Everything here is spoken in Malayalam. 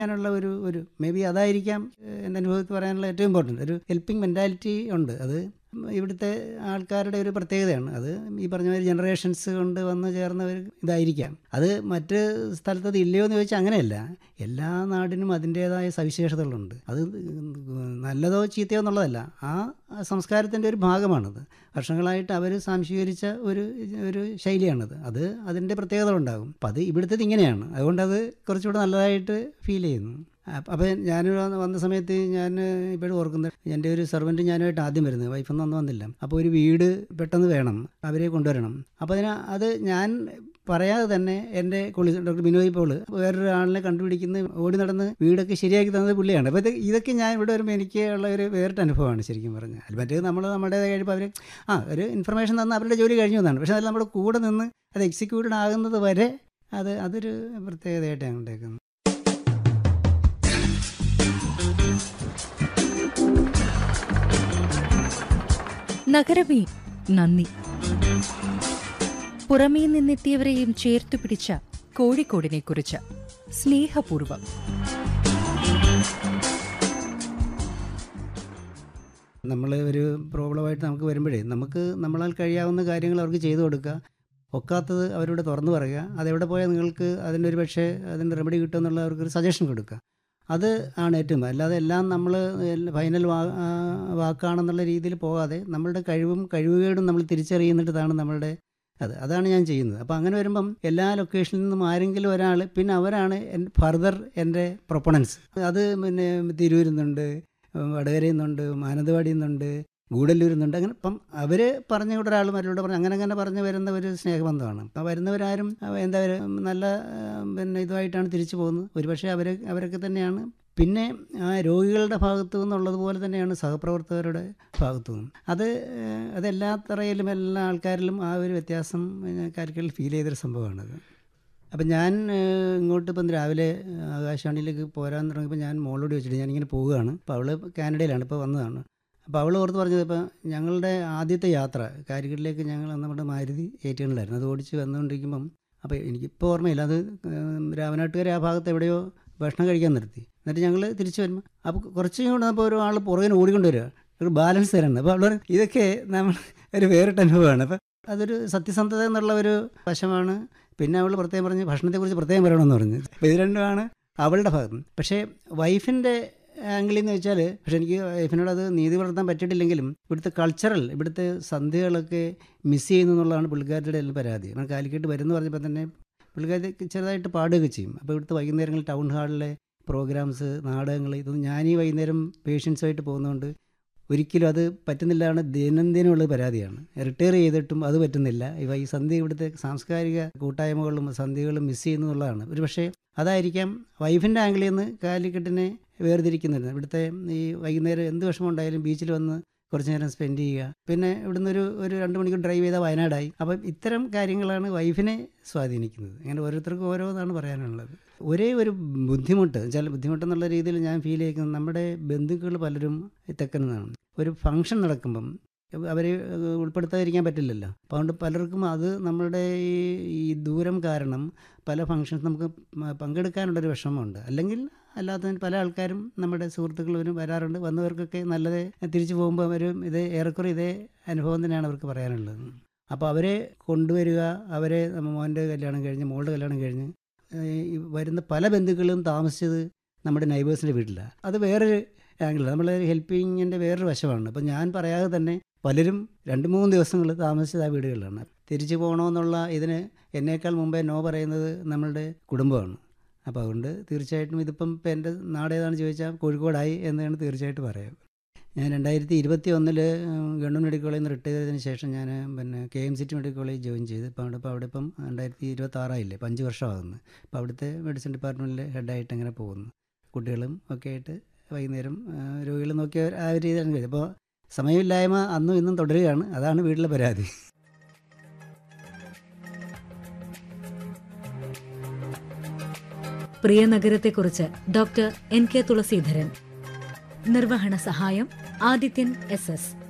ചെയ്യാനുള്ള ഒരു ഒരു മേ ബി അതായിരിക്കാം ഏഹ്, എൻ്റെ അനുഭവത്തിൽ പറയാനുള്ള ഏറ്റവും ഇമ്പോർട്ടൻറ്റ് ഒരു ഹെൽപ്പിംഗ് മെൻറ്റാലിറ്റി ഉണ്ട് അത് ഇവിടുത്തെ ആൾക്കാരുടെ ഒരു പ്രത്യേകതയാണ് അത് ഈ പറഞ്ഞ മാതിരി ജനറേഷൻസ് കൊണ്ട് വന്ന് ചേർന്ന ഒരു ഇതായിരിക്കാം അത് മറ്റ് സ്ഥലത്ത് അത് ഇല്ലയോ എന്ന് ചോദിച്ചാൽ അങ്ങനെയല്ല എല്ലാ നാടിനും അതിൻ്റേതായ സവിശേഷതകളുണ്ട് അത് നല്ലതോ ചീത്തയോ എന്നുള്ളതല്ല ആ സംസ്കാരത്തിൻ്റെ ഒരു ഭാഗമാണത് വർഷങ്ങളായിട്ട് അവർ സംശീകരിച്ച ഒരു ഒരു ശൈലിയാണത് അത് അതിൻ്റെ പ്രത്യേകത ഉണ്ടാകും അപ്പം അത് ഇവിടുത്തേത് ഇങ്ങനെയാണ് അതുകൊണ്ട് അത് കുറച്ചുകൂടെ നല്ലതായിട്ട് ഫീൽ ചെയ്യുന്നു അപ്പോൾ ഞാൻ വന്ന സമയത്ത് ഞാൻ ഇപ്പോഴും ഓർക്കുന്നത് എൻ്റെ ഒരു സെർവൻറ്റ് ഞാനുമായിട്ട് ആദ്യം വരുന്നത് വൈഫൊന്നും ഒന്നും വന്നില്ല അപ്പോൾ ഒരു വീട് പെട്ടെന്ന് വേണം അവരെ കൊണ്ടുവരണം അപ്പോൾ അതിന് അത് ഞാൻ പറയാതെ തന്നെ എൻ്റെ കൊളീസ് ഡോക്ടർ ബിനോയ് പോൾ വേറൊരാളിനെ കണ്ടുപിടിക്കുന്ന ഓടി നടന്ന് വീടൊക്കെ ശരിയാക്കി തന്നത് പുള്ളിയാണ് അപ്പോൾ ഇത് ഇതൊക്കെ ഞാൻ ഇവിടെ വരുമ്പോൾ എനിക്ക് ഉള്ള ഒരു വേറിട്ട അനുഭവമാണ് ശരിക്കും പറഞ്ഞാൽ അത് മറ്റേത് നമ്മൾ നമ്മുടേതായ കഴിയുമ്പോൾ അവർ ആ ഒരു ഇൻഫർമേഷൻ തന്ന അവരുടെ ജോലി കഴിഞ്ഞു എന്നാണ് പക്ഷേ അതിൽ നമ്മുടെ കൂടെ നിന്ന് അത് എക്സിക്യൂട്ടഡ് ആകുന്നത് വരെ അത് അതൊരു പ്രത്യേകതയായിട്ട് ഞാൻ കണ്ടേക്കുന്നത് നഗരമേ നന്ദി പുറമേ നിന്നെത്തിയവരെയും ചേർത്തു പിടിച്ച കോഴിക്കോടിനെ കുറിച്ച് സ്നേഹപൂർവം നമ്മൾ ഒരു പ്രോബ്ലമായിട്ട് നമുക്ക് വരുമ്പോഴേ നമുക്ക് നമ്മളാൽ കഴിയാവുന്ന കാര്യങ്ങൾ അവർക്ക് ചെയ്തു കൊടുക്കുക ഒക്കാത്തത് അവരോട് തുറന്നു പറയുക അതെവിടെ പോയാൽ നിങ്ങൾക്ക് അതിൻ്റെ ഒരു പക്ഷേ അതിൻ്റെ റെമഡി കിട്ടുമെന്നുള്ള അവർക്കൊരു സജഷൻ കൊടുക്കുക അത് ആണ് ഏറ്റവും അല്ലാതെ എല്ലാം നമ്മൾ ഫൈനൽ വാ ആ, വാക്കാണെന്നുള്ള രീതിയിൽ പോകാതെ നമ്മളുടെ കഴിവും കഴിവുകേടും നമ്മൾ തിരിച്ചറിയുന്നിട്ടതാണ് നമ്മളുടെ അത് അതാണ് ഞാൻ ചെയ്യുന്നത് അപ്പോൾ അങ്ങനെ വരുമ്പം എല്ലാ ലൊക്കേഷനിൽ നിന്നും ആരെങ്കിലും ഒരാൾ പിന്നെ അവരാണ് ഫർദർ എൻ്റെ പ്രൊപ്പണൻസ് അത് പിന്നെ തിരൂരിൽ നിന്നുണ്ട് വടകരയിൽ നിന്നുണ്ട് മാനന്തവാടിയിൽ നിന്നുണ്ട് ഗൂഡല്ലൂരിൽ നിന്നുണ്ട് അങ്ങനെ ഇപ്പം അവർ പറഞ്ഞ കൂടെ ഒരാൾ മറ്റോട് പറഞ്ഞു അങ്ങനെ അങ്ങനെ പറഞ്ഞു വരുന്ന ഒരു സ്നേഹബന്ധമാണ് അപ്പം വരുന്നവരാരും അവ എന്താ പറയുക നല്ല ആ, പിന്നെ ഇതുമായിട്ടാണ് തിരിച്ചു പോകുന്നത് ഒരുപക്ഷെ അവർ അവരൊക്കെ തന്നെയാണ് പിന്നെ ആ രോഗികളുടെ ഭാഗത്തു നിന്നുള്ളതുപോലെ തന്നെയാണ് സഹപ്രവർത്തകരുടെ ഭാഗത്തു നിന്നും അത് ഏഹ്, അതെല്ലാ തറയിലും എല്ലാ ആൾക്കാരിലും ആ ഒരു വ്യത്യാസം കാര്യങ്ങളിൽ ഫീൽ ചെയ്തൊരു സംഭവമാണത് അപ്പം ഞാൻ ഏഹ്, ഇങ്ങോട്ട് ഇപ്പം രാവിലെ ഏഹ്, ആകാശവാണിയിലേക്ക് പോരാൻ തുടങ്ങിയപ്പോൾ ഞാൻ മോളോട് വെച്ചിട്ട് ഞാനിങ്ങനെ പോവുകയാണ് അപ്പോൾ അവൾ കാനഡയിലാണ് ഇപ്പോൾ വന്നതാണ് അപ്പോൾ അവൾ ഓർത്ത് പറഞ്ഞത് ഇപ്പം ഞങ്ങളുടെ ആദ്യത്തെ യാത്ര കാരിക്കറ്റിലേക്ക് ഞങ്ങൾ അന്ന് നമ്മുടെ മാരുതി ഏറ്റുകളിലായിരുന്നു അത് ഓടിച്ച് വന്നുകൊണ്ടിരിക്കുമ്പം അപ്പോൾ എനിക്കിപ്പോൾ ഓർമ്മയില്ല അത് ഏഹ്, രാമനാട്ടുകാരെ ആ ഭാഗത്ത് എവിടെയോ ഭക്ഷണം കഴിക്കാൻ നിർത്തി എന്നിട്ട് ഞങ്ങൾ തിരിച്ചു വരുമ്പോൾ അപ്പോൾ കുറച്ച് കൂടെ അപ്പോൾ ഒരു ആൾ പുറകിന് ഓടിക്കൊണ്ട് വരിക ഒരു ബാലൻസ് തരുന്നത് അപ്പോൾ അവൾ പറയും, ഇതൊക്കെ നമ്മൾ ഒരു വേറിട്ട അനുഭവമാണ് അപ്പം അതൊരു സത്യസന്ധത എന്നുള്ള ഒരു വശമാണ് പിന്നെ അവൾ പ്രത്യേകം പറഞ്ഞ് ഭക്ഷണത്തെക്കുറിച്ച് പ്രത്യേകം പറയണമെന്ന് പറഞ്ഞു അപ്പോൾ ഇത് രണ്ടുമാണ് അവളുടെ ഭാഗത്ത് നിന്ന്. പക്ഷേ വൈഫിൻ്റെ ആംഗിളിൽ എന്ന് വെച്ചാൽ പക്ഷേ എനിക്ക് വൈഫിനോട് അത് നീതി പുലർത്താൻ പറ്റിയിട്ടില്ലെങ്കിലും ഇവിടുത്തെ കൾച്ചറൽ ഇവിടുത്തെ സന്ധ്യകളൊക്കെ മിസ് ചെയ്യുന്നു എന്നുള്ളതാണ് പുള്ളിക്കാരുടെ എല്ലാം പരാതി നമ്മൾ കാലിക്കട്ട് വരുന്നു പറഞ്ഞപ്പോൾ തന്നെ പുള്ളിക്കാരി ചെറുതായിട്ട് പാടുകയൊക്കെ ചെയ്യും അപ്പോൾ ഇവിടുത്തെ വൈകുന്നേരങ്ങളിൽ ടൗൺ ഹാളിലെ പ്രോഗ്രാംസ് നാടകങ്ങൾ ഇതൊന്നും ഞാൻ ഈ വൈകുന്നേരം പേഷ്യൻസുമായിട്ട് പോകുന്നതുകൊണ്ട് ഒരിക്കലും അത് പറ്റുന്നില്ലാണ് ദൈനംദിനമുള്ള പരാതിയാണ് റിട്ടയർ ചെയ്തിട്ടും അത് പറ്റുന്നില്ല ഇവ ഈ സന്ധ്യ ഇവിടുത്തെ സാംസ്കാരിക കൂട്ടായ്മകളും സന്ധ്യകളും മിസ് ചെയ്യുന്നു എന്നുള്ളതാണ് ഒരു പക്ഷേ അതായിരിക്കാം വൈഫിൻ്റെ ആംഗിളിൽ നിന്ന് കാലിക്കട്ടിനെ വേർതിരിക്കുന്നത് ഇവിടുത്തെ ഈ വൈകുന്നേരം എന്ത് വിഷമം ഉണ്ടായാലും ബീച്ചിൽ വന്ന് കുറച്ച് നേരം സ്പെൻഡ് ചെയ്യുക പിന്നെ ഇവിടുന്ന് ഒരു ഒരു രണ്ട് മണിക്കൂർ ഡ്രൈവ് ചെയ്താൽ വയനാടായി അപ്പം ഇത്തരം കാര്യങ്ങളാണ് വൈഫിനെ സ്വാധീനിക്കുന്നത് അങ്ങനെ ഓരോരുത്തർക്കും ഓരോന്നാണ് പറയാനുള്ളത് ഒരേ ഒരു ബുദ്ധിമുട്ട് വെച്ചാൽ ബുദ്ധിമുട്ടെന്നുള്ള രീതിയിൽ ഞാൻ ഫീൽ ചെയ്യുന്നത് നമ്മുടെ ബന്ധുക്കൾ പലരും തെക്കുന്നതാണ് ഒരു ഫംഗ്ഷൻ നടക്കുമ്പം അവർ ഉൾപ്പെടുത്താതിരിക്കാൻ പറ്റില്ലല്ലോ അപ്പോൾ അതുകൊണ്ട് പലർക്കും അത് നമ്മളുടെ ഈ ഈ ദൂരം കാരണം പല ഫങ്ഷൻസ് നമുക്ക് മ- പങ്കെടുക്കാനുള്ളൊരു വിഷമമുണ്ട് അല്ലെങ്കിൽ അല്ലാത്ത പല ആൾക്കാരും നമ്മുടെ സുഹൃത്തുക്കളും വരാറുണ്ട് വന്നവർക്കൊക്കെ നല്ലത് തിരിച്ചു പോകുമ്പോൾ അവരും ഇത് ഏറെക്കുറെ ഇതേ അനുഭവം തന്നെയാണ് അവർക്ക് പറയാനുള്ളത് അപ്പോൾ അവരെ കൊണ്ടുവരിക അവരെ നമ്മ മോൻ്റെ കല്യാണം കഴിഞ്ഞ് മോളുടെ കല്യാണം കഴിഞ്ഞ് ഏഹ് ഈ വരുന്ന പല ബന്ധുക്കളും താമസിച്ചത് നമ്മുടെ നൈബേഴ്സിൻ്റെ വീട്ടിലാണ് അത് വേറൊരു ആംഗിളാണ് നമ്മൾ ഹെൽപ്പിങ്ങിൻ്റെ വേറൊരു വശമാണ് അപ്പോൾ ഞാൻ പറയാതെ തന്നെ പലരും രണ്ട് മൂന്ന് ദിവസങ്ങൾ താമസിച്ചത് ആ വീടുകളിലാണ് തിരിച്ചു പോകണമെന്നുള്ള ഇതിന് എന്നേക്കാൾ മുമ്പേ നോ പറയുന്നത് നമ്മളുടെ കുടുംബമാണ് അപ്പോൾ അതുകൊണ്ട് തീർച്ചയായിട്ടും ഇതിപ്പം ഇപ്പം എൻ്റെ നാട് ഏതാണെന്ന് ചോദിച്ചാൽ കോഴിക്കോടായി എന്നാണ് തീർച്ചയായിട്ടും പറയാം ഞാൻ രണ്ടായിരത്തി ഇരുപത്തി ഒന്നിൽ ഗവൺമെൻറ് മെഡിക്കൽ കോളേജിൽ നിന്ന് റിട്ടയർ ചെയ്തതിന് ശേഷം ഞാൻ പിന്നെ K M C T medical college join ചെയ്ത് ഇപ്പോൾ അവിടെ ഇപ്പോൾ അവിടെ ഇപ്പം രണ്ടായിരത്തി ഇരുപത്തി ആറായില്ലേ ഇപ്പം അഞ്ച് വർഷമാകുന്നു അപ്പോൾ അവിടുത്തെ മെഡിസിൻ ഡിപ്പാർട്ട്മെൻറ്റിൽ ഹെഡായിട്ട് അങ്ങനെ പോകുന്നു കുട്ടികളും ഒക്കെ ആയിട്ട് വൈകുന്നേരം രോഗികൾ നോക്കി ആ ഒരു രീതിയിലാണ് കഴിയും അപ്പോൾ സമയമില്ലായ്മ അന്നും ഇന്നും തുടരുകയാണ് അതാണ് വീട്ടിലെ പരാതി പ്രിയ നഗരത്തെക്കുറിച്ച് ഡോക്ടർ എൻ കെ തുളസീധരൻ നിർവഹണ സഹായം ആദിത്യൻ എസ് എസ്